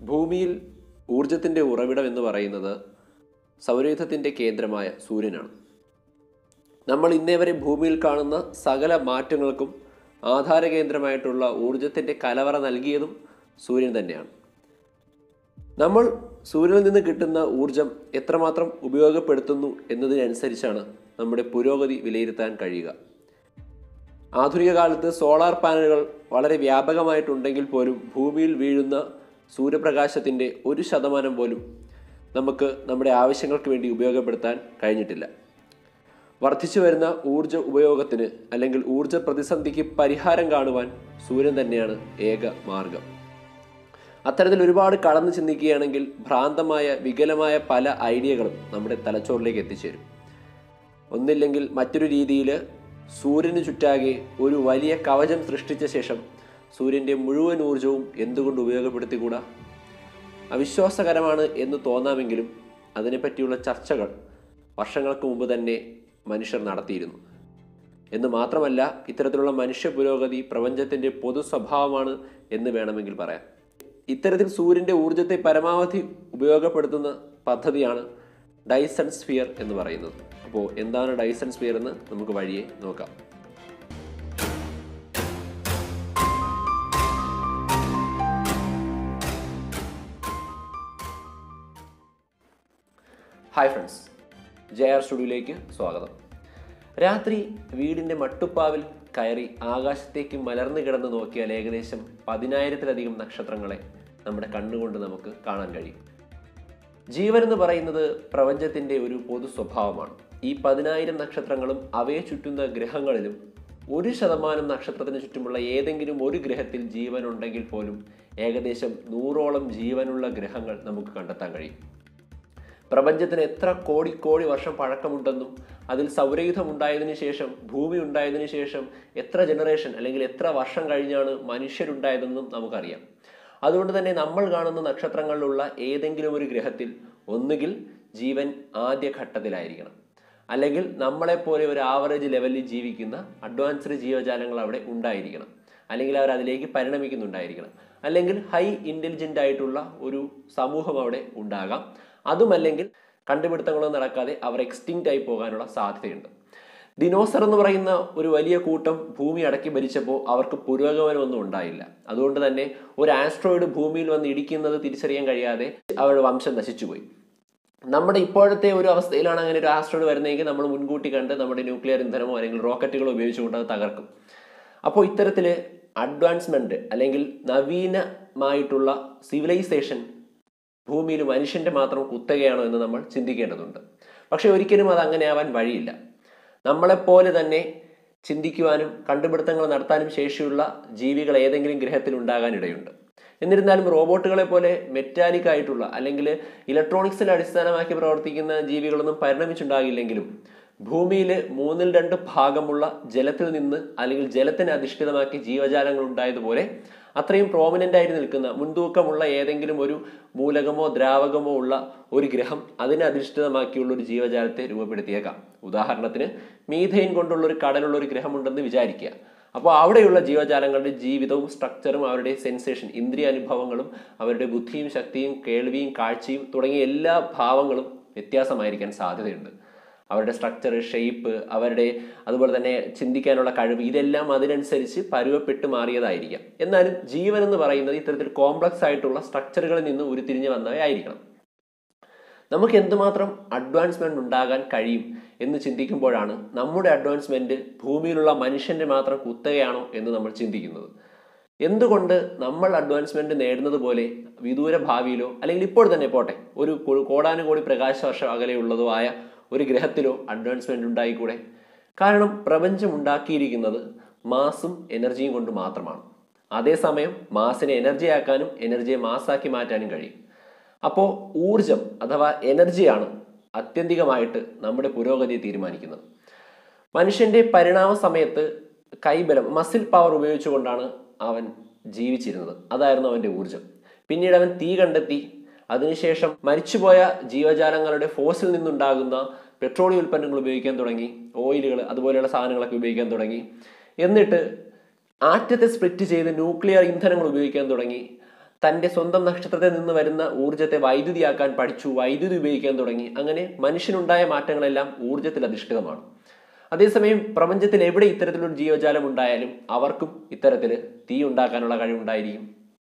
ഭൂമിയിൽ ഊർജത്തിൻ്റെ ഉറവിടം എന്ന് പറയുന്നത് സൗരയൂഥത്തിൻ്റെ കേന്ദ്രമായ സൂര്യനാണ് നമ്മൾ ഇന്നേ വരെ ഭൂമിയിൽ കാണുന്ന സകല മാറ്റങ്ങൾക്കും ആധാര കേന്ദ്രമായിട്ടുള്ള ഊർജത്തിൻ്റെ കലവറ നൽകിയതും സൂര്യൻ തന്നെയാണ് നമ്മൾ സൂര്യനിൽ നിന്ന് കിട്ടുന്ന ഊർജം എത്രമാത്രം ഉപയോഗപ്പെടുത്തുന്നു എന്നതിനനുസരിച്ചാണ് നമ്മുടെ പുരോഗതി വിലയിരുത്താൻ കഴിയുക ആധുനിക കാലത്ത് സോളാർ പാനലുകൾ വളരെ വ്യാപകമായിട്ടുണ്ടെങ്കിൽ പോലും ഭൂമിയിൽ വീഴുന്ന സൂര്യപ്രകാശത്തിൻ്റെ ഒരു ശതമാനം പോലും നമുക്ക് നമ്മുടെ ആവശ്യങ്ങൾക്ക് വേണ്ടി ഉപയോഗപ്പെടുത്താൻ കഴിഞ്ഞിട്ടില്ല വർദ്ധിച്ചു വരുന്ന ഊർജ ഉപയോഗത്തിന് അല്ലെങ്കിൽ ഊർജ പ്രതിസന്ധിക്ക് പരിഹാരം കാണുവാൻ സൂര്യൻ തന്നെയാണ് ഏക മാർഗം അത്തരത്തിൽ ഒരുപാട് കടന്നു ചിന്തിക്കുകയാണെങ്കിൽ ഭ്രാന്തമായ വികലമായ പല ഐഡിയകളും നമ്മുടെ തലച്ചോറിലേക്ക് എത്തിച്ചേരും ഒന്നില്ലെങ്കിൽ മറ്റൊരു രീതിയിൽ സൂര്യന് ചുറ്റാകെ ഒരു വലിയ കവചം സൃഷ്ടിച്ച ശേഷം സൂര്യൻ്റെ മുഴുവൻ ഊർജവും എന്തുകൊണ്ട് ഉപയോഗപ്പെടുത്തിക്കൂടാ അവിശ്വാസകരമാണ് എന്ന് തോന്നാമെങ്കിലും അതിനെപ്പറ്റിയുള്ള ചർച്ചകൾ വർഷങ്ങൾക്ക് മുമ്പ് തന്നെ മനുഷ്യർ നടത്തിയിരുന്നു എന്ന് മാത്രമല്ല ഇത്തരത്തിലുള്ള മനുഷ്യ പുരോഗതി പ്രപഞ്ചത്തിൻ്റെ പൊതു സ്വഭാവമാണ് എന്ന് വേണമെങ്കിൽ പറയാം ഇത്തരത്തിൽ സൂര്യൻ്റെ ഊർജത്തെ പരമാവധി ഉപയോഗപ്പെടുത്തുന്ന പദ്ധതിയാണ് ഡൈസൺ സ്ഫിയർ എന്ന് പറയുന്നത് അപ്പോൾ എന്താണ് ഡൈസൺ സ്ഫിയർ എന്ന് നമുക്ക് വഴിയെ നോക്കാം ഹായ് ഫ്രണ്ട്സ് ജെ ആർ സ്റ്റുഡിയോയിലേക്ക് സ്വാഗതം രാത്രി വീടിൻ്റെ മട്ടുപ്പാവിൽ കയറി ആകാശത്തേക്ക് മലർന്നു കിടന്ന് നോക്കിയാൽ ഏകദേശം പതിനായിരത്തിലധികം നക്ഷത്രങ്ങളെ നമ്മുടെ കണ്ണുകൊണ്ട് നമുക്ക് കാണാൻ കഴിയും ജീവൻ എന്ന് പറയുന്നത് പ്രപഞ്ചത്തിൻ്റെ ഒരു പൊതു സ്വഭാവമാണ് ഈ പതിനായിരം നക്ഷത്രങ്ങളും അവയെ ചുറ്റുന്ന ഗ്രഹങ്ങളിലും ഒരു ശതമാനം നക്ഷത്രത്തിന് ചുറ്റുമുള്ള ഏതെങ്കിലും ഒരു ഗ്രഹത്തിൽ ജീവൻ ഉണ്ടെങ്കിൽ പോലും ഏകദേശം നൂറോളം ജീവനുള്ള ഗ്രഹങ്ങൾ നമുക്ക് കണ്ടെത്താൻ കഴിയും പ്രപഞ്ചത്തിന് എത്ര കോടി കോടി വർഷം പഴക്കമുണ്ടെന്നും അതിൽ സൗരയുധം ഉണ്ടായതിനു ശേഷം ഭൂമി ഉണ്ടായതിനു ശേഷം എത്ര ജനറേഷൻ അല്ലെങ്കിൽ എത്ര വർഷം കഴിഞ്ഞാണ് മനുഷ്യരുണ്ടായതെന്നും നമുക്കറിയാം അതുകൊണ്ട് തന്നെ നമ്മൾ കാണുന്ന നക്ഷത്രങ്ങളിലുള്ള ഏതെങ്കിലും ഒരു ഗ്രഹത്തിൽ ഒന്നുകിൽ ജീവൻ ആദ്യ ഘട്ടത്തിലായിരിക്കണം അല്ലെങ്കിൽ നമ്മളെപ്പോലെ ഒരു ആവറേജ് ലെവലിൽ ജീവിക്കുന്ന അഡ്വാൻസ്ഡ് ജീവജാലങ്ങൾ അവിടെ ഉണ്ടായിരിക്കണം അല്ലെങ്കിൽ അവർ അതിലേക്ക് പരിണമിക്കുന്നുണ്ടായിരിക്കണം അല്ലെങ്കിൽ ഹൈ ഇൻ്റലിജൻ്റ് ആയിട്ടുള്ള ഒരു സമൂഹം അവിടെ ഉണ്ടാകാം അതുമല്ലെങ്കിൽ കണ്ടുപിടുത്തങ്ങളൊന്നും നടക്കാതെ അവർ എക്സ്റ്റിങ്റ്റ് ആയി പോകാനുള്ള സാധ്യതയുണ്ട് ദിനോസർ എന്ന് പറയുന്ന ഒരു വലിയ കൂട്ടം ഭൂമി അടക്കി ഭരിച്ചപ്പോൾ അവർക്ക് പുരോഗമനമൊന്നും ഉണ്ടായില്ല അതുകൊണ്ട് തന്നെ ഒരു ആസ്ട്രോയിഡ് ഭൂമിയിൽ വന്ന് ഇടിക്കുന്നത് തിരിച്ചറിയാൻ കഴിയാതെ അവരുടെ വംശം നശിച്ചുപോയി നമ്മുടെ ഇപ്പോഴത്തെ ഒരു അവസ്ഥയിലാണ് അങ്ങനെ ഒരു ആസ്ട്രോയിഡ് വരുന്നതെങ്കിൽ നമ്മൾ മുൻകൂട്ടി കണ്ട് നമ്മുടെ ന്യൂക്ലിയർ ഇന്ധനമോ അല്ലെങ്കിൽ റോക്കറ്റുകളോ ഉപയോഗിച്ചുകൊണ്ട് അത് തകർക്കും അപ്പോൾ ഇത്തരത്തിൽ അഡ്വാൻസ്മെന്റ് അല്ലെങ്കിൽ നവീനമായിട്ടുള്ള സിവിലൈസേഷൻ ഭൂമിയിൽ മനുഷ്യന്റെ മാത്രം കുത്തകയാണോ എന്ന് നമ്മൾ ചിന്തിക്കേണ്ടതുണ്ട് പക്ഷെ ഒരിക്കലും അത് അങ്ങനെ ആവാൻ വഴിയില്ല നമ്മളെപ്പോലെ തന്നെ ചിന്തിക്കുവാനും കണ്ടുപിടുത്തങ്ങൾ നടത്താനും ശേഷിയുള്ള ജീവികൾ ഏതെങ്കിലും ഗ്രഹത്തിൽ ഉണ്ടാകാനിടയുണ്ട് എന്നിരുന്നാലും റോബോട്ടുകളെ പോലെ മെറ്റാലിക് ആയിട്ടുള്ള അല്ലെങ്കിൽ ഇലക്ട്രോണിക്സിൽ അടിസ്ഥാനമാക്കി പ്രവർത്തിക്കുന്ന ജീവികളൊന്നും പരിണമിച്ചുണ്ടാകില്ലെങ്കിലും ഭൂമിയിൽ മൂന്നിൽ രണ്ട് ഭാഗമുള്ള ജലത്തിൽ നിന്ന് അല്ലെങ്കിൽ ജലത്തിനെ അധിഷ്ഠിതമാക്കി ജീവജാലങ്ങൾ ഉണ്ടായതുപോലെ അത്രയും പ്രോമിനന്റ് ആയിട്ട് നിൽക്കുന്ന മുൻതൂക്കമുള്ള ഏതെങ്കിലും ഒരു മൂലകമോ ദ്രാവകമോ ഉള്ള ഒരു ഗ്രഹം അതിനെ അധിഷ്ഠിതമാക്കിയുള്ള ഒരു ജീവജാലത്തെ രൂപപ്പെടുത്തിയേക്കാം ഉദാഹരണത്തിന് മീഥൈൻ കൊണ്ടുള്ള ഒരു കടലുള്ള ഒരു ഗ്രഹമുണ്ടെന്ന് വിചാരിക്കുക അപ്പോൾ അവിടെയുള്ള ജീവജാലങ്ങളുടെ ജീവിതവും സ്ട്രക്ചറും അവരുടെ സെൻസേഷൻ ഇന്ദ്രിയ അനുഭവങ്ങളും അവരുടെ ബുദ്ധിയും ശക്തിയും കേൾവിയും കാഴ്ചയും തുടങ്ങിയ എല്ലാ ഭാവങ്ങളും വ്യത്യാസമായിരിക്കാൻ സാധ്യതയുണ്ട് അവരുടെ സ്ട്രക്ചർ ഷേപ്പ് അവരുടെ അതുപോലെ തന്നെ ചിന്തിക്കാനുള്ള കഴിവ് ഇതെല്ലാം അതിനനുസരിച്ച് പരുവപ്പെട്ട് മാറിയതായിരിക്കാം എന്നാലും ജീവൻ എന്ന് പറയുന്നത് ഇത്തരത്തിൽ കോംപ്ലക്സ് ആയിട്ടുള്ള സ്ട്രക്ചറുകളിൽ നിന്ന് ഉരുത്തിരിഞ്ഞ് വന്നവയായിരിക്കണം നമുക്ക് എന്തുമാത്രം അഡ്വാൻസ്മെന്റ് ഉണ്ടാകാൻ കഴിയും എന്ന് ചിന്തിക്കുമ്പോഴാണ് നമ്മുടെ അഡ്വാൻസ്മെന്റ് ഭൂമിയിലുള്ള മനുഷ്യന്റെ മാത്രം കുത്തകയാണോ എന്ന് നമ്മൾ ചിന്തിക്കുന്നത് എന്തുകൊണ്ട് നമ്മൾ അഡ്വാൻസ്മെന്റ് നേടുന്നത് പോലെ വിദൂര ഭാവിയിലോ അല്ലെങ്കിൽ ഇപ്പോൾ തന്നെ പോട്ടെ ഒരു കോടാനുകോടി പ്രകാശ വർഷം അകലെയുള്ളതോ ആയ ഒരു ഗ്രഹത്തിലോ അഡ്വാൻസ്മെന്റ് ഉണ്ടായിക്കൂടെ കാരണം പ്രപഞ്ചം ഉണ്ടാക്കിയിരിക്കുന്നത് മാസും എനർജിയും കൊണ്ട് മാത്രമാണ് അതേസമയം മാസിനെ എനർജി ആക്കാനും എനർജിയെ മാസാക്കി മാറ്റാനും കഴിയും അപ്പോൾ ഊർജം അഥവാ എനർജിയാണ് അത്യന്തികമായിട്ട് നമ്മുടെ പുരോഗതിയെ തീരുമാനിക്കുന്നത് മനുഷ്യന്റെ പരിണാമ സമയത്ത് കൈബലം മസിൽ പവർ ഉപയോഗിച്ചുകൊണ്ടാണ് അവൻ ജീവിച്ചിരുന്നത് അതായിരുന്നു അവന്റെ ഊർജം പിന്നീട് അവൻ തീ കണ്ടെത്തി അതിനുശേഷം മരിച്ചുപോയ ജീവജാലങ്ങളുടെ ഫോസിൽ നിന്നുണ്ടാകുന്ന പെട്രോളിയം ഉൽപ്പന്നങ്ങൾ ഉപയോഗിക്കാൻ തുടങ്ങി ഓയിലുകൾ അതുപോലെയുള്ള സാധനങ്ങളൊക്കെ ഉപയോഗിക്കാൻ തുടങ്ങി എന്നിട്ട് ആറ്റത്തെ സ്പ്ലിറ്റ് ചെയ്ത് ന്യൂക്ലിയർ ഇന്ധനങ്ങൾ ഉപയോഗിക്കാൻ തുടങ്ങി തന്റെ സ്വന്തം നക്ഷത്രത്തിൽ നിന്ന് വരുന്ന ഊർജ്ജത്തെ വൈദ്യുതിയാക്കാൻ പഠിച്ചു വൈദ്യുതി ഉപയോഗിക്കാൻ തുടങ്ങി അങ്ങനെ മനുഷ്യനുണ്ടായ മാറ്റങ്ങളെല്ലാം ഊർജ്ജത്തിൽ അധിഷ്ഠിതമാണ് അതേസമയം പ്രപഞ്ചത്തിൽ എവിടെ ഇത്തരത്തിലൊരു ജീവജാലം ഉണ്ടായാലും അവർക്കും ഇത്തരത്തിൽ തീ ഉണ്ടാക്കാനുള്ള കഴിവുണ്ടായിരിക്കും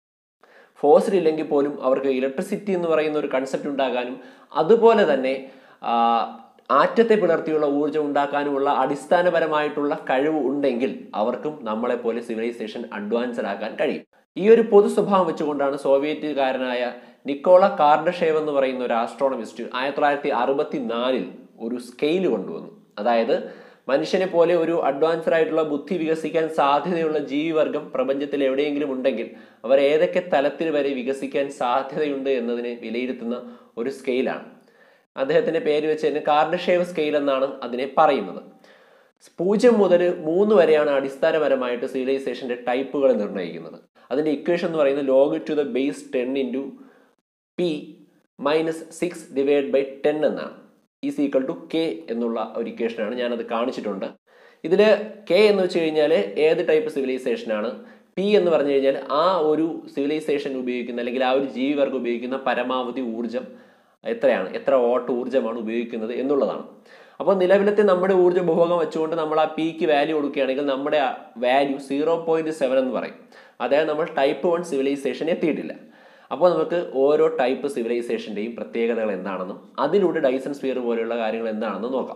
ഫോസിൽ ഇല്ലെങ്കിൽ പോലും അവർക്ക് ഇലക്ട്രിസിറ്റി എന്ന് പറയുന്ന ഒരു കൺസെപ്റ്റ് ഉണ്ടാകാനും അതുപോലെ തന്നെ ആ, ആറ്റത്തെ പിളർത്തിയുള്ള ഊർജ്ജം ഉണ്ടാക്കാനുമുള്ള അടിസ്ഥാനപരമായിട്ടുള്ള കഴിവ് ഉണ്ടെങ്കിൽ അവർക്കും നമ്മളെപ്പോലെ സിവിലൈസേഷൻ അഡ്വാൻസ്ഡ് ആക്കാൻ കഴിയും ഈ ഒരു പൊതു സ്വഭാവം വെച്ചുകൊണ്ടാണ് സോവിയറ്റുകാരനായ നിക്കോള കാർഡഷേവ് എന്ന് പറയുന്ന ഒരു ആസ്ട്രോണമിസ്റ്റ് ആയിരത്തി തൊള്ളായിരത്തി അറുപത്തി നാലിൽ ഒരു സ്കെയിൽ കൊണ്ടുവന്നു അതായത് മനുഷ്യനെ പോലെ ഒരു അഡ്വാൻസ്ഡ് ആയിട്ടുള്ള ബുദ്ധി വികസിക്കാൻ സാധ്യതയുള്ള ജീവിവർഗം പ്രപഞ്ചത്തിൽ എവിടെയെങ്കിലും ഉണ്ടെങ്കിൽ അവർ ഏതൊക്കെ തലത്തിൽ വരെ വികസിക്കാൻ സാധ്യതയുണ്ട് എന്നതിനെ വിലയിരുത്തുന്ന ഒരു സ്കെയിലാണ് അദ്ദേഹത്തിന്റെ പേര് വെച്ച് തന്നെ കാർഡഷേവ് സ്കെയിൽ എന്നാണ് അതിനെ പറയുന്നത് പൂജ്യം മുതൽ മൂന്ന് വരെയാണ് അടിസ്ഥാനപരമായിട്ട് സിവിലൈസേഷന്റെ ടൈപ്പുകൾ നിർണ്ണയിക്കുന്നത് അതിന്റെ ഇക്വേഷൻ എന്ന് പറയുന്നത് log to the base ten into P minus six divide by ten എന്നാണ് ഈസ് ഈക്വൽ ടു കെ എന്നുള്ള ഒരു ഇക്വേഷനാണ് ഞാനത് കാണിച്ചിട്ടുണ്ട് ഇതിൽ കെ എന്ന് വെച്ച് കഴിഞ്ഞാൽ ഏത് ടൈപ്പ് സിവിലൈസേഷനാണ് പി എന്ന് പറഞ്ഞു കഴിഞ്ഞാൽ ആ ഒരു സിവിലൈസേഷൻ ഉപയോഗിക്കുന്ന അല്ലെങ്കിൽ ആ ഒരു ജീവിവർഗം ഉപയോഗിക്കുന്ന പരമാവധി ഊർജം എത്രയാണ് എത്ര വാട്ട് ഊർജ്ജമാണ് ഉപയോഗിക്കുന്നത് എന്നുള്ളതാണ് അപ്പോൾ നിലവിലത്തെ നമ്മുടെ ഊർജ്ജ ഉപഭോഗം വെച്ചുകൊണ്ട് നമ്മൾ ആ പിക്ക് വാല്യൂ കൊടുക്കുകയാണെങ്കിൽ നമ്മുടെ വാല്യൂ സീറോ പോയിന്റ് സെവൻ എന്ന് പറയും അതായത് നമ്മൾ ടൈപ്പ് വൺ സിവിലൈസേഷൻ എത്തിയിട്ടില്ല അപ്പോൾ നമുക്ക് ഓരോ ടൈപ്പ് സിവിലൈസേഷൻ്റെയും പ്രത്യേകതകൾ എന്താണെന്നും അതിലൂടെ ഡൈസൺ സ്പിയർ പോലെയുള്ള കാര്യങ്ങൾ എന്താണെന്നും നോക്കാം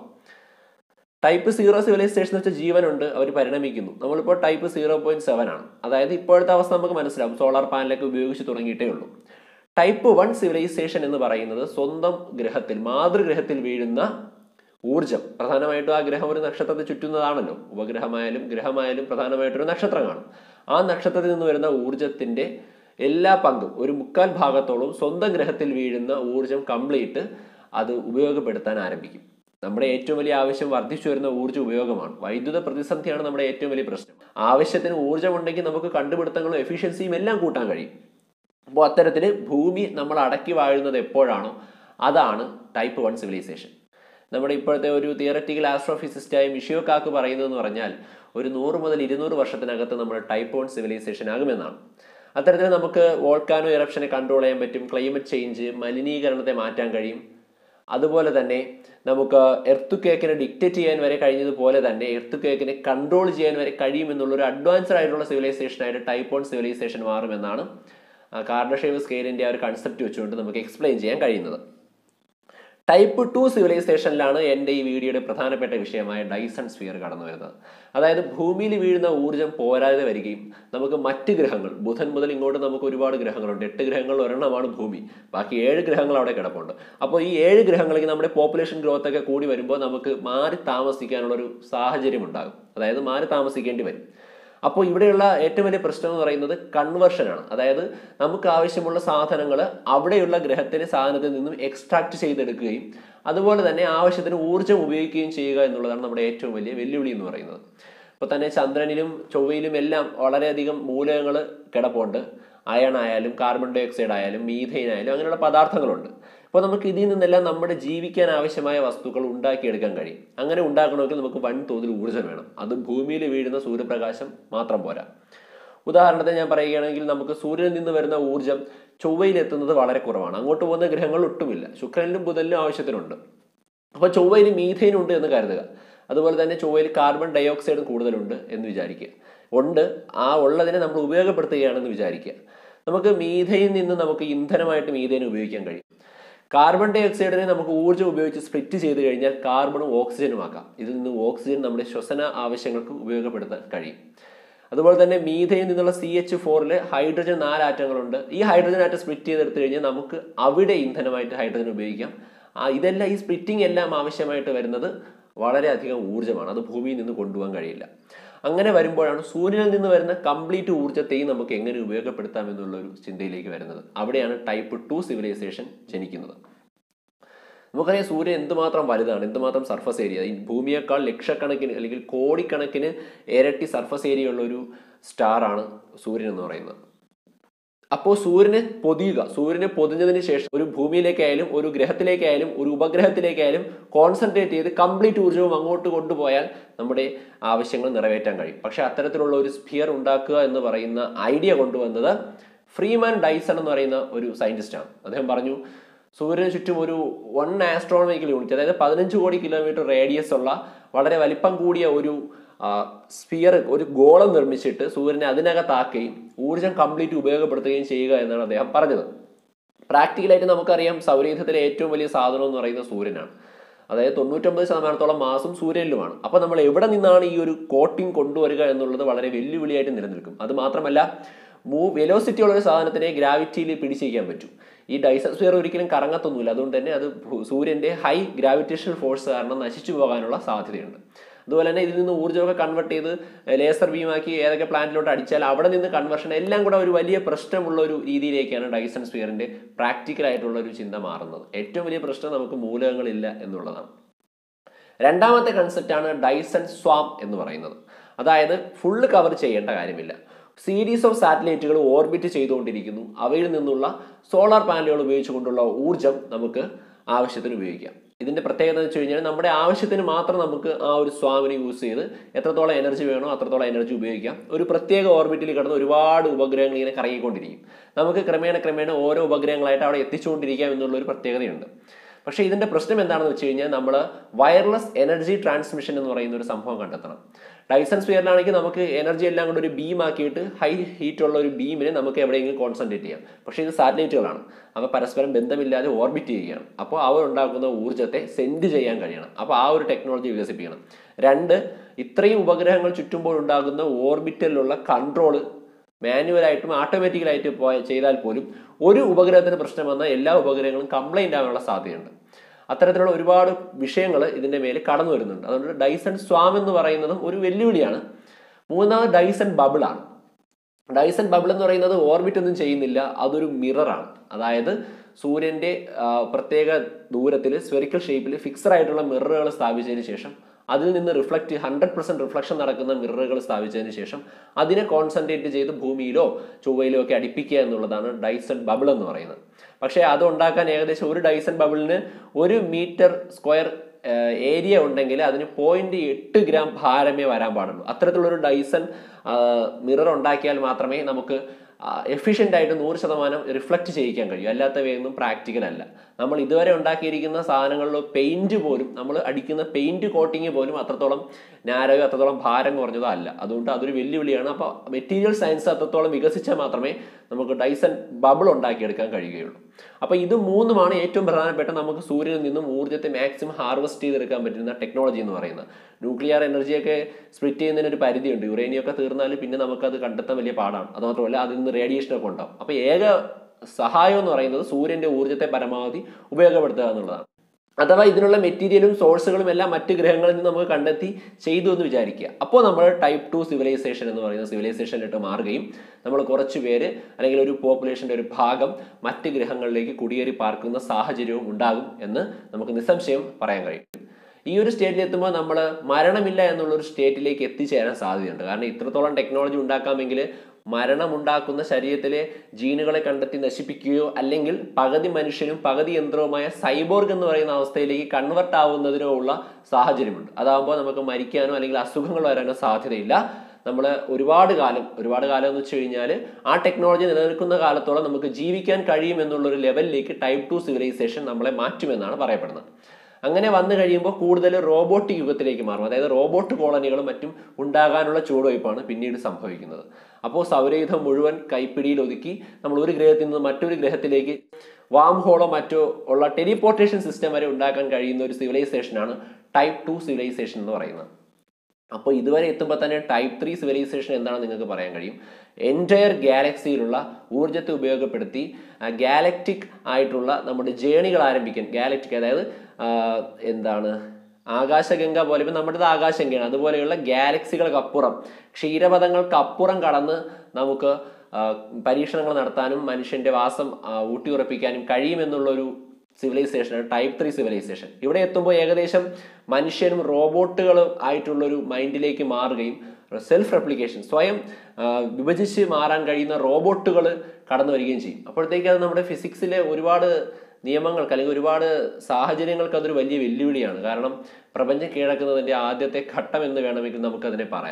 ടൈപ്പ് സീറോ സിവിലൈസേഷൻ എന്ന് വെച്ചാൽ ജീവനുണ്ട് അവർ പരിണമിക്കുന്നു നമ്മളിപ്പോൾ ടൈപ്പ് സീറോ പോയിന്റ് സെവൻ ആണ് അതായത് ഇപ്പോഴത്തെ അവസ്ഥ നമുക്ക് മനസ്സിലാവും സോളാർ പാനലൊക്കെ ഉപയോഗിച്ച് തുടങ്ങിയിട്ടേ ഉള്ളൂ ടൈപ്പ് വൺ സിവിലൈസേഷൻ എന്ന് പറയുന്നത് സ്വന്തം ഗ്രഹത്തിൽ മാതൃഗ്രഹത്തിൽ വീഴുന്ന ഊർജം പ്രധാനമായിട്ടും ആ ഗ്രഹം ഒരു നക്ഷത്രത്തെ ചുറ്റുന്നതാണല്ലോ ഉപഗ്രഹമായാലും ഗ്രഹമായാലും പ്രധാനമായിട്ടൊരു നക്ഷത്രം കാണും ആ നക്ഷത്രത്തിൽ നിന്ന് വരുന്ന ഊർജത്തിന്റെ എല്ലാ പങ്കും ഒരു മുക്കാൽ ഭാഗത്തോളം സ്വന്തം ഗ്രഹത്തിൽ വീഴുന്ന ഊർജം കംപ്ലീറ്റ് അത് ഉപയോഗപ്പെടുത്താൻ ആരംഭിക്കും നമ്മുടെ ഏറ്റവും വലിയ ആവശ്യം വർദ്ധിച്ചു വരുന്ന ഊർജ്ജ ഉപയോഗമാണ് വൈദ്യുത പ്രതിസന്ധിയാണ് നമ്മുടെ ഏറ്റവും വലിയ പ്രശ്നം ആവശ്യത്തിന് ഊർജ്ജം ഉണ്ടെങ്കിൽ നമുക്ക് കണ്ടുപിടുത്തങ്ങളും എഫിഷ്യൻസിയും എല്ലാം കൂട്ടാൻ കഴിയും അപ്പോൾ അത്തരത്തിൽ ഭൂമി നമ്മൾ അടക്കി വാഴുന്നത് എപ്പോഴാണോ അതാണ് ടൈപ്പ് വൺ സിവിലൈസേഷൻ നമ്മുടെ ഇപ്പോഴത്തെ ഒരു തിയററ്റിക്കൽ ആസ്ട്രോഫിസിസ്റ്റായ മിഷിയോ കാക്ക് പറയുന്നതെന്ന് പറഞ്ഞാൽ ഒരു നൂറ് മുതൽ ഇരുന്നൂറ് വർഷത്തിനകത്ത് നമ്മൾ ടൈപ്പ് വൺ സിവിലൈസേഷൻ ആകുമെന്നാണ് അത്തരത്തിൽ നമുക്ക് വോൾക്കാനോ ഇറപ്ഷനെ കൺട്രോൾ ചെയ്യാൻ പറ്റും ക്ലൈമറ്റ് ചേഞ്ച് മലിനീകരണത്തെ മാറ്റാൻ കഴിയും അതുപോലെ തന്നെ നമുക്ക് എർത്ത് കേക്കിനെ ഡിക്റ്റേറ്റ് ചെയ്യാൻ വരെ കഴിഞ്ഞതുപോലെ തന്നെ എർത്ത് കേക്കിനെ കൺട്രോൾ ചെയ്യാൻ വരെ കഴിയുമെന്നുള്ള ഒരു അഡ്വാൻസ്ഡ് ആയിട്ടുള്ള സിവിലൈസേഷൻ ആയിട്ട് ടൈപ്പ് വൺ സിവിലൈസേഷൻ മാറുമെന്നാണ് കാർഡഷേവ് സ്കെയിലിന്റെ ആ ഒരു കൺസെപ്റ്റ് വെച്ചുകൊണ്ട് നമുക്ക് എക്സ്പ്ലെയിൻ ചെയ്യാൻ കഴിയുന്നത് ടൈപ്പ് ടു സിവിലൈസേഷനിലാണ് എൻ്റെ ഈ വീഡിയോയുടെ പ്രധാനപ്പെട്ട വിഷയമായ ഡൈസൺ സ്ഫിയർ കടന്നു വരുന്നത് അതായത് ഭൂമിയിൽ വീഴുന്ന ഊർജ്ജം പോരാതെ വരികയും നമുക്ക് മറ്റ് ഗ്രഹങ്ങൾ ബുധൻ മുതൽ ഇങ്ങോട്ട് നമുക്ക് ഒരുപാട് ഗ്രഹങ്ങളുണ്ട് എട്ട് ഗ്രഹങ്ങൾ ഒരെണ്ണമാണ് ഭൂമി ബാക്കി ഏഴ് ഗ്രഹങ്ങൾ അവിടെ കിടപ്പുണ്ട് അപ്പോൾ ഈ ഏഴ് ഗ്രഹങ്ങളിലേക്ക് നമ്മുടെ പോപ്പുലേഷൻ ഗ്രോത്ത് ഒക്കെ കൂടി വരുമ്പോൾ നമുക്ക് മാറി താമസിക്കാനുള്ള ഒരു സാഹചര്യം ഉണ്ടാകും അതായത് മാറി താമസിക്കേണ്ടി വരും അപ്പോൾ ഇവിടെയുള്ള ഏറ്റവും വലിയ പ്രശ്നം എന്ന് പറയുന്നത് കൺവേർഷനാണ് അതായത് നമുക്ക് ആവശ്യമുള്ള സാധനങ്ങൾ അവിടെയുള്ള ഗ്രഹത്തിലെ സാധനത്തിൽ നിന്നും എക്സ്ട്രാക്ട് ചെയ്തെടുക്കുകയും അതുപോലെ തന്നെ ആവശ്യത്തിന് ഊർജ്ജം ഉപയോഗിക്കുകയും ചെയ്യുക എന്നുള്ളതാണ് നമ്മുടെ ഏറ്റവും വലിയ വെല്ലുവിളി എന്ന് പറയുന്നത് ഇപ്പോൾ തന്നെ ചന്ദ്രനിലും ചൊവ്വയിലും എല്ലാം വളരെയധികം മൂലകങ്ങൾ കിടപ്പുണ്ട് അയൺ ആയാലും കാർബൺ ഡൈ ഓക്സൈഡ് ആയാലും മീഥൈൻ ആയാലും അങ്ങനെയുള്ള പദാർത്ഥങ്ങളുണ്ട് അപ്പോൾ നമുക്ക് ഇതിൽ നിന്നെല്ലാം നമ്മുടെ ജീവിക്കാൻ ആവശ്യമായ വസ്തുക്കൾ ഉണ്ടാക്കിയെടുക്കാൻ കഴിയും അങ്ങനെ ഉണ്ടാക്കണമെങ്കിൽ നമുക്ക് വൻതോതിൽ ഊർജ്ജം വേണം അത് ഭൂമിയിൽ വീഴുന്ന സൂര്യപ്രകാശം മാത്രം പോരാ ഉദാഹരണത്തിന് ഞാൻ പറയുകയാണെങ്കിൽ നമുക്ക് സൂര്യനിൽ നിന്ന് വരുന്ന ഊർജ്ജം ചൊവ്വയിൽ എത്തുന്നത് വളരെ കുറവാണ് അങ്ങോട്ട് പോകുന്ന ഗ്രഹങ്ങൾ ഒട്ടുമില്ല ശുക്രനിലും ബുധനിലും ആവശ്യത്തിനുണ്ട് അപ്പോൾ ചൊവ്വയിൽ മീഥൈൻ ഉണ്ട് എന്ന് കരുതുക അതുപോലെ തന്നെ ചൊവ്വയിൽ കാർബൺ ഡൈ ഓക്സൈഡും കൂടുതലുണ്ട് എന്ന് വിചാരിക്കുക ഉണ്ട് ആ ഉള്ളതിനെ നമ്മൾ ഉപയോഗപ്പെടുത്തുകയാണെന്ന് വിചാരിക്കുക നമുക്ക് മീഥയിൽ നിന്ന് നമുക്ക് ഇന്ധനമായിട്ട് മീഥൈൻ ഉപയോഗിക്കാൻ കഴിയും കാർബൺ ഡൈ ഓക്സൈഡിനെ നമുക്ക് ഊർജ്ജം ഉപയോഗിച്ച് സ്പ്ലിറ്റ് ചെയ്ത് കഴിഞ്ഞാൽ കാർബണും ഓക്സിജനും ആക്കാം ഇതിൽ നിന്ന് ഓക്സിജൻ നമ്മുടെ ശ്വസന ആവശ്യങ്ങൾക്ക് ഉപയോഗപ്പെടുത്താൻ കഴിയും അതുപോലെ തന്നെ മീഥയിൽ നിന്നുള്ള സി എച്ച് ഫോറിൽ ഹൈഡ്രജൻ നാല് ആറ്റങ്ങളുണ്ട് ഈ ഹൈഡ്രജൻ ആറ്റം സ്പ്ലിറ്റ് ചെയ്തെടുത്തു കഴിഞ്ഞാൽ നമുക്ക് അവിടെ ഇന്ധനമായിട്ട് ഹൈഡ്രജൻ ഉപയോഗിക്കാം ആ ഇതെല്ലാം ഈ സ്പ്ലിറ്റിംഗ് എല്ലാം ആവശ്യമായിട്ട് വരുന്നത് വളരെയധികം ഊർജ്ജമാണ് അത് ഭൂമിയിൽ നിന്ന് കൊണ്ടുപോകാൻ കഴിയില്ല അങ്ങനെ വരുമ്പോഴാണ് സൂര്യനിൽ നിന്ന് വരുന്ന കംപ്ലീറ്റ് ഊർജ്ജത്തെയും നമുക്ക് എങ്ങനെ ഉപയോഗപ്പെടുത്താം എന്നുള്ളൊരു ചിന്തയിലേക്ക് വരുന്നത് അവിടെയാണ് ടൈപ്പ് ടു സിവിലൈസേഷൻ ജനിക്കുന്നത് നമുക്കറിയാം സൂര്യൻ എന്തുമാത്രം വലുതാണ് എന്തുമാത്രം സർഫസ് ഏരിയ ഈ ഭൂമിയേക്കാൾ ലക്ഷക്കണക്കിന് അല്ലെങ്കിൽ കോടിക്കണക്കിന് ഇരട്ടി സർഫസ് ഏരിയ ഉള്ള ഒരു സ്റ്റാറാണ് സൂര്യൻ എന്ന് പറയുന്നത് അപ്പോൾ സൂര്യനെ പൊതിയുക സൂര്യനെ പൊതിഞ്ഞതിന് ശേഷം ഒരു ഭൂമിയിലേക്കായാലും ഒരു ഗ്രഹത്തിലേക്കായാലും ഒരു ഉപഗ്രഹത്തിലേക്കായാലും കോൺസെൻട്രേറ്റ് ചെയ്ത് കംപ്ലീറ്റ് ഊർജ്ജവും അങ്ങോട്ട് കൊണ്ടുപോയാൽ നമ്മുടെ ആവശ്യങ്ങൾ നിറവേറ്റാൻ കഴിയും പക്ഷെ അത്തരത്തിലുള്ള ഒരു സ്ഫിയർ ഉണ്ടാക്കുക എന്ന് പറയുന്ന ഐഡിയ കൊണ്ടുവന്നത് ഫ്രീമാൻ ഡൈസൺ എന്ന് പറയുന്ന ഒരു സയന്റിസ്റ്റാണ് അദ്ദേഹം പറഞ്ഞു സൂര്യന് ചുറ്റും ഒരു വൺ ആസ്ട്രോണമിക്കൽ യൂണിറ്റ് അതായത് പതിനഞ്ച് കോടി കിലോമീറ്റർ റേഡിയസ് ഉള്ള വളരെ വലിപ്പം കൂടിയ ഒരു സ്ഫിയർ ഒരു ഗോളം നിർമ്മിച്ചിട്ട് സൂര്യനെ അതിനകത്താക്കുകയും ഊർജം കംപ്ലീറ്റ് ഉപയോഗപ്പെടുത്തുകയും ചെയ്യുക എന്നാണ് അദ്ദേഹം പറഞ്ഞത് പ്രാക്ടിക്കലായിട്ട് നമുക്കറിയാം സൗരയൂഥത്തിലെ ഏറ്റവും വലിയ സാധനം എന്ന് പറയുന്നത് സൂര്യനാണ് അതായത് തൊണ്ണൂറ്റൊമ്പത് ശതമാനത്തോളം മാസം സൂര്യനിലുമാണ് അപ്പോൾ നമ്മൾ എവിടെ നിന്നാണ് ഈ ഒരു കോട്ടിംഗ് കൊണ്ടുവരിക എന്നുള്ളത് വളരെ വെല്ലുവിളിയായിട്ട് നിലനിൽക്കും അത് മാത്രമല്ല മൂ വെലോസിറ്റി ഉള്ള ഒരു സാധനത്തിനെ ഗ്രാവിറ്റിയിൽ പിടിച്ചിരിക്കാൻ പറ്റും ഈ ഡൈസൺ സ്ഫിയർ ഒരിക്കലും കറങ്ങത്തൊന്നുമില്ല അതുകൊണ്ട് തന്നെ അത് ഭൂ- സൂര്യന്റെ ഹൈ ഗ്രാവിറ്റേഷണൽ ഫോഴ്സ് കാരണം നശിച്ചു പോകാനുള്ള സാധ്യതയുണ്ട് അതുപോലെ തന്നെ ഇതിൽ നിന്ന് ഊർജ്ജമൊക്കെ കൺവെർട്ട് ചെയ്ത് ലേസർ ബീമാക്കി ഏതൊക്കെ പ്ലാന്റിലോട്ട് അടിച്ചാൽ അവിടെ നിന്ന് കൺവെർഷൻ എല്ലാം കൂടെ ഒരു വലിയ പ്രശ്നമുള്ള ഒരു രീതിയിലേക്കാണ് ഡൈസൺ സ്ഫിയറിന്റെ പ്രാക്ടിക്കൽ ആയിട്ടുള്ള ഒരു ചിന്ത മാറുന്നത് ഏറ്റവും വലിയ പ്രശ്നം നമുക്ക് മൂലകങ്ങളില്ല എന്നുള്ളതാണ് രണ്ടാമത്തെ കൺസെപ്റ്റാണ് ഡൈസൺ സ്വാം എന്ന് പറയുന്നത് അതായത് ഫുള്ള് കവർ ചെയ്യേണ്ട കാര്യമില്ല സീരീസ് ഓഫ് സാറ്റലൈറ്റുകൾ ഓർബിറ്റ് ചെയ്തുകൊണ്ടിരിക്കുന്നു അവയിൽ നിന്നുള്ള സോളാർ പാനലുകൾ ഉപയോഗിച്ചുകൊണ്ടുള്ള ഊർജം നമുക്ക് ആവശ്യത്തിന് ഉപയോഗിക്കാം ഇതിന്റെ പ്രത്യേകത എന്ന് വെച്ച് കഴിഞ്ഞാൽ നമ്മുടെ ആവശ്യത്തിന് മാത്രം നമുക്ക് ആ ഒരു സ്വാമിനെ യൂസ് ചെയ്ത് എത്രത്തോളം എനർജി വേണോ അത്രത്തോളം എനർജി ഉപയോഗിക്കാം ഒരു പ്രത്യേക ഓർബിറ്റിൽ കിടന്ന് ഒരുപാട് ഉപഗ്രഹങ്ങൾ ഇങ്ങനെ കറങ്ങിക്കൊണ്ടിരിക്കും നമുക്ക് ക്രമേണ ക്രമേണ ഓരോ ഉപഗ്രഹങ്ങളായിട്ട് അവിടെ എത്തിച്ചുകൊണ്ടിരിക്കാം എന്നുള്ള ഒരു പ്രത്യേകതയുണ്ട് പക്ഷേ ഇതിന്റെ പ്രശ്നം എന്താണെന്ന് വെച്ച് കഴിഞ്ഞാൽ നമ്മൾ വയർലെസ് എനർജി ട്രാൻസ്മിഷൻ എന്ന് പറയുന്ന ഒരു സംഭവം കണ്ടെത്തണം ഡൈസൺ സ്ഫിയറിലാണെങ്കിൽ നമുക്ക് എനർജി എല്ലാം കൂടെ ഒരു ബീം ആക്കിയിട്ട് ഹൈ ഹീറ്റ് ഉള്ള ഒരു ബീമിനെ നമുക്ക് എവിടെയെങ്കിലും കോൺസെൻട്രേറ്റ് ചെയ്യാം പക്ഷേ ഇത് സാറ്റലൈറ്റുകളാണ് അവ പരസ്പരം ബന്ധമില്ലാതെ ഓർബിറ്റ് ചെയ്യുകയാണ് അപ്പോൾ അവർ ഉണ്ടാക്കുന്ന ഊർജ്ജത്തെ സെൻഡ് ചെയ്യാൻ കഴിയണം അപ്പോൾ ആ ഒരു ടെക്നോളജി വികസിപ്പിക്കണം രണ്ട് ഇത്രയും ഉപഗ്രഹങ്ങൾ ചുറ്റുമ്പോൾ ഉണ്ടാകുന്ന ഓർബിറ്റലിലുള്ള കൺട്രോള് മാനുവലായിട്ടും ഓട്ടോമാറ്റിക്കലായിട്ട് പോയ ചെയ്താൽ പോലും ഒരു ഉപഗ്രഹത്തിന് പ്രശ്നം വന്നാൽ എല്ലാ ഉപഗ്രഹങ്ങളും കംപ്ലൈന്റ് ആവാനുള്ള സാധ്യതയുണ്ട് അത്തരത്തിലുള്ള ഒരുപാട് വിഷയങ്ങൾ ഇതിന്റെ മേലെ കടന്നു വരുന്നുണ്ട് അതുകൊണ്ട് ഡൈസൺ സ്വാം എന്ന് പറയുന്നതും ഒരു വെല്ലുവിളിയാണ് മൂന്നാമത് ഡൈസൺ ബബിളാണ് ഡൈസൺ ബബിൾ എന്ന് പറയുന്നത് ഓർബിറ്റ് ഒന്നും ചെയ്യുന്നില്ല അതൊരു മിററാണ് അതായത് സൂര്യന്റെ ആ, പ്രത്യേക ദൂരത്തിൽ സ്ഫെറിക്കൽ ഷേപ്പിൽ ഫിക്സഡ് ആയിട്ടുള്ള മിററുകൾ സ്ഥാപിച്ചതിന് ശേഷം അതിൽ നിന്ന് റിഫ്ലക്റ്റ് ഹൺഡ്രഡ് പെർസെന്റ് റിഫ്ലക്ഷൻ നടക്കുന്ന മിററുകൾ സ്ഥാപിച്ചതിന് ശേഷം അതിനെ കോൺസെൻട്രേറ്റ് ചെയ്ത് ഭൂമിയിലോ ചൊവ്വയിലോ ഒക്കെ അടിപ്പിക്കുക എന്നുള്ളതാണ് ഡൈസൺ ബബിൾ എന്ന് പറയുന്നത് പക്ഷേ അത് ഉണ്ടാക്കാൻ ഏകദേശം ഒരു ഡൈസൺ ബബിളിന് ഒരു മീറ്റർ സ്ക്വയർ ഏരിയ ഉണ്ടെങ്കിൽ അതിന് പോയിന്റ് എട്ട് ഗ്രാം ഭാരമേ വരാൻ പാടുള്ളൂ അത്തരത്തിലുള്ള ഒരു ഡൈസൺ മിറർ ഉണ്ടാക്കിയാൽ മാത്രമേ നമുക്ക് എഫിഷ്യൻ്റ് ആയിട്ട് നൂറ് ശതമാനം റിഫ്ലക്റ്റ് ചെയ്യിക്കാൻ കഴിയും അല്ലാത്തവയൊന്നും പ്രാക്ടിക്കൽ അല്ല നമ്മൾ ഇതുവരെ ഉണ്ടാക്കിയിരിക്കുന്ന സാധനങ്ങളിലോ പെയിന്റ് പോലും നമ്മൾ അടിക്കുന്ന പെയിന്റ് കോട്ടിങ് പോലും അത്രത്തോളം നാരയോ അത്രത്തോളം ഭാരം കുറഞ്ഞതോ അല്ല അതുകൊണ്ട് അതൊരു വെല്ലുവിളിയാണ് അപ്പോൾ മെറ്റീരിയൽ സയൻസ് അത്രത്തോളം വികസിച്ചാൽ മാത്രമേ നമുക്ക് ഡൈസൺ ബബിൾ ഉണ്ടാക്കിയെടുക്കാൻ കഴിയുകയുള്ളൂ അപ്പോൾ ഇത് മൂന്നുമാണ് ഏറ്റവും പ്രധാനപ്പെട്ട നമുക്ക് സൂര്യനിൽ നിന്നും ഊർജ്ജത്തെ മാക്സിമം ഹാർവെസ്റ്റ് ചെയ്തെടുക്കാൻ പറ്റുന്ന ടെക്നോളജി എന്ന് പറയുന്നത് ന്യൂക്ലിയർ എനർജിയൊക്കെ സ്പ്ലിറ്റ് ചെയ്യുന്നതിന് ഒരു പരിധിയുണ്ട് യുറേനിയം ഒക്കെ തീർന്നാൽ പിന്നെ നമുക്കത് കണ്ടെത്താൻ വലിയ പാടാണ് അത് മാത്രമല്ല അതിൽ നിന്ന് റേഡിയേഷൻ ഒക്കെ ഉണ്ടാവും അപ്പോൾ ഏക സഹായം എന്ന് പറയുന്നത് സൂര്യന്റെ ഊർജ്ജത്തെ പരമാവധി ഉപയോഗപ്പെടുത്തുക എന്നുള്ളതാണ് അഥവാ ഇതിനുള്ള മെറ്റീരിയലും സോഴ്സുകളും എല്ലാം മറ്റ് ഗ്രഹങ്ങളിൽ നിന്ന് നമുക്ക് കണ്ടെത്തി ചെയ്തു എന്ന് വിചാരിക്കുക അപ്പോൾ നമ്മൾ ടൈപ്പ് ടു സിവിലൈസേഷൻ എന്ന് പറയുന്ന സിവിലൈസേഷനിലിട്ട് മാറുകയും നമ്മൾ കുറച്ച് പേര് അല്ലെങ്കിൽ ഒരു പോപ്പുലേഷന്റെ ഒരു ഭാഗം മറ്റ് ഗ്രഹങ്ങളിലേക്ക് കുടിയേറി പാർക്കുന്ന സാഹചര്യവും ഉണ്ടാകും എന്ന് നമുക്ക് നിസ്സംശയം പറയാൻ കഴിയും ഈ ഒരു സ്റ്റേറ്റിൽ എത്തുമ്പോൾ നമ്മൾ മരണമില്ല എന്നുള്ള ഒരു സ്റ്റേറ്റിലേക്ക് എത്തിച്ചേരാൻ സാധ്യതയുണ്ട് കാരണം ഇത്രത്തോളം ടെക്നോളജി ഉണ്ടാക്കാമെങ്കിൽ മരണമുണ്ടാക്കുന്ന ശരീരത്തിലെ ജീനുകളെ കണ്ടെത്തി നശിപ്പിക്കുകയോ അല്ലെങ്കിൽ പകുതി മനുഷ്യനും പകുതി യന്ത്രവുമായ സൈബോർഗ് എന്ന് പറയുന്ന അവസ്ഥയിലേക്ക് കൺവെർട്ട് ആവുന്നതിനോ ഉള്ള സാഹചര്യമുണ്ട് അതാകുമ്പോൾ നമുക്ക് മരിക്കാനോ അല്ലെങ്കിൽ അസുഖങ്ങൾ വരാനോ സാധ്യതയില്ല നമ്മൾ ഒരുപാട് കാലം ഒരുപാട് കാലം എന്ന് വെച്ച് കഴിഞ്ഞാൽ ആ ടെക്നോളജി നിലനിൽക്കുന്ന കാലത്തോളം നമുക്ക് ജീവിക്കാൻ കഴിയും എന്നുള്ള ഒരു ലെവലിലേക്ക് ടൈപ്പ് ടു സിവിലൈസേഷൻ നമ്മളെ മാറ്റുമെന്നാണ് പറയപ്പെടുന്നത് അങ്ങനെ വന്നു കഴിയുമ്പോൾ കൂടുതൽ റോബോട്ടിക് യുഗത്തിലേക്ക് മാറും അതായത് റോബോട്ട് കോളനികളും മറ്റും ഉണ്ടാകാനുള്ള ചുവടുവയ്പ്പാണ് പിന്നീട് സംഭവിക്കുന്നത് അപ്പോൾ സൗരയുധം മുഴുവൻ കൈപ്പിടിയിൽ ഒതുക്കി നമ്മൾ ഒരു ഗ്രഹത്തിൽ നിന്ന് മറ്റൊരു ഗ്രഹത്തിലേക്ക് വാം ഹോളോ മറ്റോ ഉള്ള ടെലിപ്പോർട്ടേഷൻ സിസ്റ്റം വരെ ഉണ്ടാക്കാൻ കഴിയുന്ന ഒരു സിവിലൈസേഷനാണ് ടൈപ്പ് ടു സിവിലൈസേഷൻ എന്ന് പറയുന്നത് അപ്പോൾ ഇതുവരെ എത്തുമ്പോൾ തന്നെ ടൈപ്പ് ത്രീ സിവിലൈസേഷൻ എന്താണെന്ന് നിങ്ങൾക്ക് പറയാൻ കഴിയും എൻറ്റയർ ഗാലക്സിയിലുള്ള ഊർജ്ജത്തെ ഉപയോഗപ്പെടുത്തി ഗാലക്റ്റിക് ആയിട്ടുള്ള നമ്മുടെ ജേണികൾ ആരംഭിക്കാൻ ഗാലക്റ്റിക് അതായത് ആ, എന്താണ് ആകാശഗംഗ പോലെ ഇപ്പം നമ്മുടേത് ആകാശഗംഗയാണ് അതുപോലെയുള്ള ഗാലക്സികൾക്കപ്പുറം ക്ഷീരപഥങ്ങൾക്കപ്പുറം കടന്ന് നമുക്ക് ആ, പരീക്ഷണങ്ങൾ നടത്താനും മനുഷ്യന്റെ വാസം ആ, ഊട്ടിയുറപ്പിക്കാനും കഴിയുമെന്നുള്ളൊരു സിവിലൈസേഷനാണ് ടൈപ്പ് ത്രീ സിവിലൈസേഷൻ ഇവിടെ എത്തുമ്പോൾ ഏകദേശം മനുഷ്യനും റോബോട്ടുകളും ആയിട്ടുള്ള ഒരു മൈൻഡിലേക്ക് മാറുകയും സെൽഫ് റെപ്ലിക്കേഷൻ സ്വയം ആ, വിഭജിച്ച് മാറാൻ കഴിയുന്ന റോബോട്ടുകൾ കടന്നു വരികയും ചെയ്യും അപ്പോഴത്തേക്ക് അത് നമ്മുടെ ഫിസിക്സിലെ ഒരുപാട് നിയമങ്ങൾക്ക് അല്ലെങ്കിൽ ഒരുപാട് സാഹചര്യങ്ങൾക്ക് അതൊരു വലിയ വെല്ലുവിളിയാണ് കാരണം പ്രപഞ്ചം കീഴടക്കുന്നതിന്റെ ആദ്യത്തെ ഘട്ടം എന്ന് വേണമെങ്കിൽ നമുക്കതിനെ പറയാം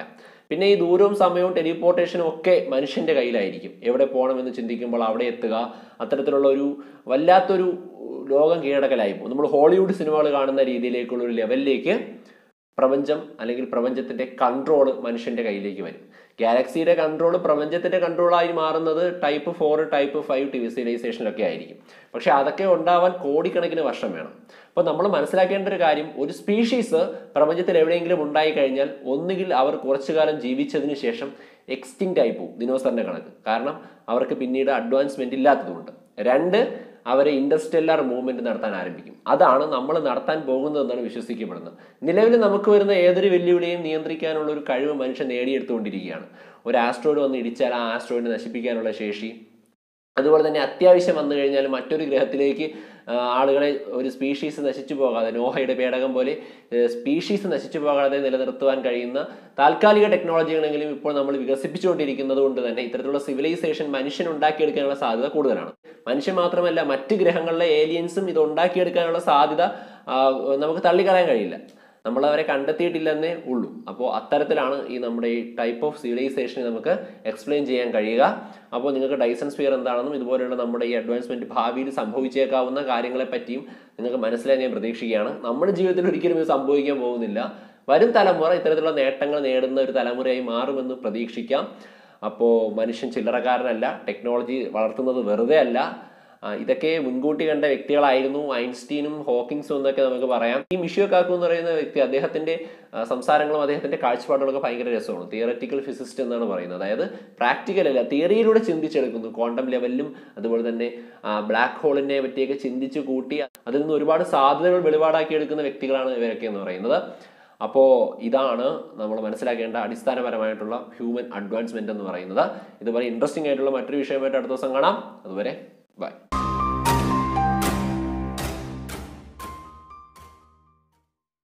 പിന്നെ ഈ ദൂരവും സമയവും ടെലിപ്പോർട്ടേഷനും ഒക്കെ മനുഷ്യന്റെ കയ്യിലായിരിക്കും എവിടെ പോകണമെന്ന് ചിന്തിക്കുമ്പോൾ അവിടെ എത്തുക അത്തരത്തിലുള്ള ഒരു വല്ലാത്തൊരു ലോകം കീഴടക്കലായി പോകും നമ്മൾ ഹോളിവുഡ് സിനിമകൾ കാണുന്ന രീതിയിലേക്കുള്ള ഒരു ലെവലിലേക്ക് പ്രപഞ്ചം അല്ലെങ്കിൽ പ്രപഞ്ചത്തിന്റെ കൺട്രോൾ മനുഷ്യന്റെ കയ്യിലേക്ക് വരും ഗാലക്സിയുടെ കൺട്രോൾ പ്രപഞ്ചത്തിന്റെ കൺട്രോളായി മാറുന്നത് ടൈപ്പ് ഫോർ ടൈപ്പ് ഫൈവ് ടി സിവിലൈസേഷനിലൊക്കെ ആയിരിക്കും പക്ഷെ അതൊക്കെ ഉണ്ടാവാൻ കോടിക്കണക്കിന് വർഷം വേണം അപ്പോൾ നമ്മൾ മനസ്സിലാക്കേണ്ട ഒരു കാര്യം ഒരു സ്പീഷീസ് പ്രപഞ്ചത്തിൽ എവിടെയെങ്കിലും ഉണ്ടായി കഴിഞ്ഞാൽ ഒന്നുകിൽ അവർ കുറച്ചു കാലം ജീവിച്ചതിന് ശേഷം എക്സ്റ്റിങ്റ്റ് ആയി പോകും ദിനോസറിന്റെ കണക്ക് കാരണം അവർക്ക് പിന്നീട് അഡ്വാൻസ്മെന്റ് ഇല്ലാത്തതുകൊണ്ട് രണ്ട് അവരെ ഇൻഡർസ്റ്റെല്ലാർ മൂവ്മെന്റ് നടത്താൻ ആരംഭിക്കും അതാണ് നമ്മൾ നടത്താൻ പോകുന്നതെന്നാണ് വിശ്വസിക്കപ്പെടുന്നത് നിലവിൽ നമുക്ക് വരുന്ന ഏതൊരു വെല്ലുവിളിയും നിയന്ത്രിക്കാനുള്ള ഒരു കഴിവ് മനുഷ്യൻ നേടിയെടുത്തുകൊണ്ടിരിക്കുകയാണ് ഒരു ആസ്ട്രോയിഡ് വന്ന് ഇടിച്ചാൽ ആ ആസ്ട്രോയിഡിനെ നശിപ്പിക്കാനുള്ള ശേഷി അതുപോലെ തന്നെ അത്യാവശ്യം വന്നു കഴിഞ്ഞാൽ മറ്റൊരു ഗ്രഹത്തിലേക്ക് ആ, ആളുകളെ ഒരു സ്പീഷീസ് നശിച്ചു പോകാതെ നോഹയുടെ പേടകം പോലെ സ്പീഷീസ് നശിച്ചു പോകാതെ നിലനിർത്തുവാൻ കഴിയുന്ന താൽക്കാലിക ടെക്നോളജികളെങ്കിലും ഇപ്പോൾ നമ്മൾ വികസിപ്പിച്ചുകൊണ്ടിരിക്കുന്നത് കൊണ്ട് തന്നെ ഇത്തരത്തിലുള്ള സിവിലൈസേഷൻ മനുഷ്യൻ ഉണ്ടാക്കിയെടുക്കാനുള്ള സാധ്യത കൂടുതലാണ് മനുഷ്യൻ മാത്രമല്ല മറ്റ് ഗ്രഹങ്ങളിലെ ഏലിയൻസും ഇത് ഉണ്ടാക്കിയെടുക്കാനുള്ള സാധ്യത ആ, നമുക്ക് തള്ളിക്കളയാൻ കഴിയില്ല നമ്മൾ അവരെ കണ്ടെത്തിയിട്ടില്ലെന്നേ ഉള്ളൂ അപ്പോൾ അത്തരത്തിലാണ് ഈ നമ്മുടെ ഈ ടൈപ്പ് ഓഫ് സിവിലൈസേഷനെ നമുക്ക് എക്സ്പ്ലെയിൻ ചെയ്യാൻ കഴിയുക അപ്പോൾ നിങ്ങൾക്ക് ഡൈസൺ സ്ഫിയർ എന്താണെന്നും ഇതുപോലെയുള്ള നമ്മുടെ ഈ അഡ്വാൻസ്മെന്റ് ഭാവിയിൽ സംഭവിച്ചേക്കാവുന്ന കാര്യങ്ങളെ പറ്റിയും നിങ്ങൾക്ക് മനസ്സിലായി ഞാൻ പ്രതീക്ഷിക്കുകയാണ് നമ്മുടെ ജീവിതത്തിൽ ഒരിക്കലും ഇത് സംഭവിക്കാൻ പോകുന്നില്ല വരും തലമുറ ഇത്തരത്തിലുള്ള നേട്ടങ്ങൾ നേടുന്ന ഒരു തലമുറയായി മാറുമെന്ന് പ്രതീക്ഷിക്കാം അപ്പോൾ മനുഷ്യൻ ചില്ലറക്കാരനല്ല ടെക്നോളജി വളർത്തുന്നത് വെറുതെ അല്ല ആ, ഇതൊക്കെ മുൻകൂട്ടി കണ്ട വ്യക്തികളായിരുന്നു ഐൻസ്റ്റീനും ഹോക്കിങ്സും എന്നൊക്കെ നമുക്ക് പറയാം ഈ മിഷിയോ കാക്കു എന്ന് പറയുന്ന വ്യക്തി അദ്ദേഹത്തിന്റെ ആ, സംസാരങ്ങളും അദ്ദേഹത്തിന്റെ കാഴ്ചപ്പാടുകളൊക്കെ ഭയങ്കര രസമാണ് തിയററ്റിക്കൽ ഫിസിസ്റ്റ് എന്നാണ് പറയുന്നത് അതായത് പ്രാക്ടിക്കൽ അല്ല തിയറിയിലൂടെ ചിന്തിച്ചെടുക്കുന്നു ക്വാണ്ടം ലെവലിലും അതുപോലെ തന്നെ ബ്ലാക്ക് ഹോളിനെ പറ്റിയൊക്കെ ചിന്തിച്ചു കൂട്ടി അതിൽ നിന്ന് ഒരുപാട് സാധ്യതകൾ വെളിപാടാക്കി എടുക്കുന്ന വ്യക്തികളാണ് ഇവരൊക്കെ എന്ന് പറയുന്നത് അപ്പോൾ ഇതാണ് നമ്മൾ മനസ്സിലാക്കേണ്ട അടിസ്ഥാനപരമായിട്ടുള്ള ഹ്യൂമൻ അഡ്വാൻസ്മെന്റ് എന്ന് പറയുന്നത് ഇതുപോലെ ഇൻട്രസ്റ്റിംഗ് ആയിട്ടുള്ള മറ്റൊരു വിഷയമായിട്ട് അടുത്ത ദിവസം കാണാം അതുവരെ ബൈ